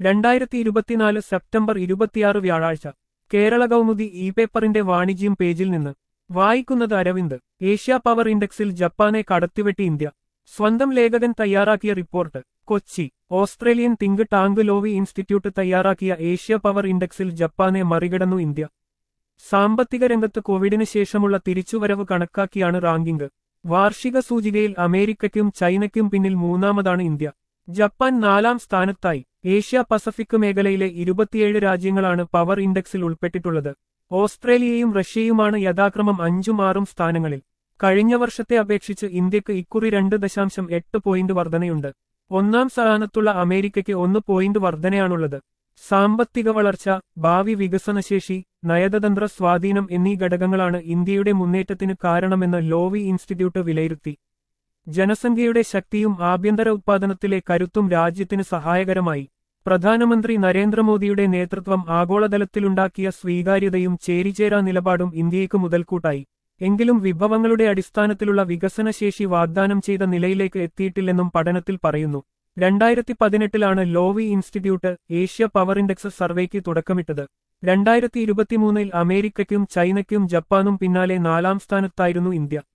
രണ്ടായിരത്തി ഇരുപത്തിനാല് സെപ്റ്റംബർ ഇരുപത്തിയാറ് വ്യാഴാഴ്ച കേരള കൗമുദി ഇ പേപ്പറിന്റെ വാണിജ്യം പേജിൽ നിന്ന് വായിക്കുന്നത് അരവിന്ദ് ഏഷ്യ പവർ ഇൻഡെക്സിൽ ജപ്പാനെ കടത്തിവെട്ടി ഇന്ത്യ സ്വന്തം ലേഖകൻ തയ്യാറാക്കിയ report Kochi Australian think tank Lowy Institute തയ്യാറാക്കിയ ഏഷ്യ പവർ ഇൻഡെക്സിൽ ജപ്പാനെ മറികടന്നു ഇന്ത്യ സാമ്പത്തിക രംഗത്ത് കോവിഡിന് ശേഷമുള്ള തിരിച്ചുവരവ് കണക്കാക്കിയാണ് റാങ്കിംഗ് വാർഷിക സൂചികയിൽ അമേരിക്കയ്ക്കും ചൈനയ്ക്കും പിന്നിൽ മൂന്നാമതാണ് ഇന്ത്യ ജപ്പാൻ നാലാം സ്ഥാനത്തായി ഏഷ്യ പസഫിക് മേഖലയിലെ ഇരുപത്തിയേഴ് രാജ്യങ്ങളാണ് പവർ ഇൻഡെക്സിൽ ഉൾപ്പെട്ടിട്ടുള്ളത് ഓസ്ട്രേലിയയും റഷ്യയുമാണ് യഥാക്രമം അഞ്ചും ആറും സ്ഥാനങ്ങളിൽ കഴിഞ്ഞ വർഷത്തെ അപേക്ഷിച്ച് ഇന്ത്യക്ക് ഇക്കുറി രണ്ട് ദശാംശം എട്ട് പോയിന്റ് വർധനയുണ്ട് ഒന്നാം സ്ഥാനത്തുള്ള അമേരിക്കയ്ക്ക് ഒന്ന് പോയിന്റ് വർധനയാണുള്ളത് സാമ്പത്തിക വളർച്ച ഭാവി വികസനശേഷി നയതന്ത്ര സ്വാധീനം എന്നീ ഘടകങ്ങളാണ് ഇന്ത്യയുടെ മുന്നേറ്റത്തിന് കാരണമെന്ന് ലോവി ഇൻസ്റ്റിറ്റ്യൂട്ട് വിലയിരുത്തി ജനസംഖ്യയുടെ ശക്തിയും ആഭ്യന്തര ഉത്പാദനത്തിലെ കരുത്തും രാജ്യത്തിന് സഹായകരമായി പ്രധാനമന്ത്രി നരേന്ദ്രമോദിയുടെ നേതൃത്വം ആഗോളതലത്തിലുണ്ടാക്കിയ സ്വീകാര്യതയും ചേരിചേരാ നിലപാടും ഇന്ത്യയ്ക്ക് മുതൽക്കൂട്ടായി എങ്കിലും വിഭവങ്ങളുടെ അടിസ്ഥാനത്തിലുള്ള വികസനശേഷി വാഗ്ദാനം ചെയ്ത നിലയിലേക്ക് എത്തിയിട്ടില്ലെന്നും പഠനത്തിൽ പറയുന്നു രണ്ടായിരത്തി പതിനെട്ടിലാണ് Lowy Institute Asia power index സർവേക്ക് തുടക്കമിട്ടത് രണ്ടായിരത്തി ഇരുപത്തിമൂന്നിൽ അമേരിക്കയ്ക്കും ചൈനയ്ക്കും ജപ്പാനും പിന്നാലെ നാലാം സ്ഥാനത്തായിരുന്നു ഇന്ത്യ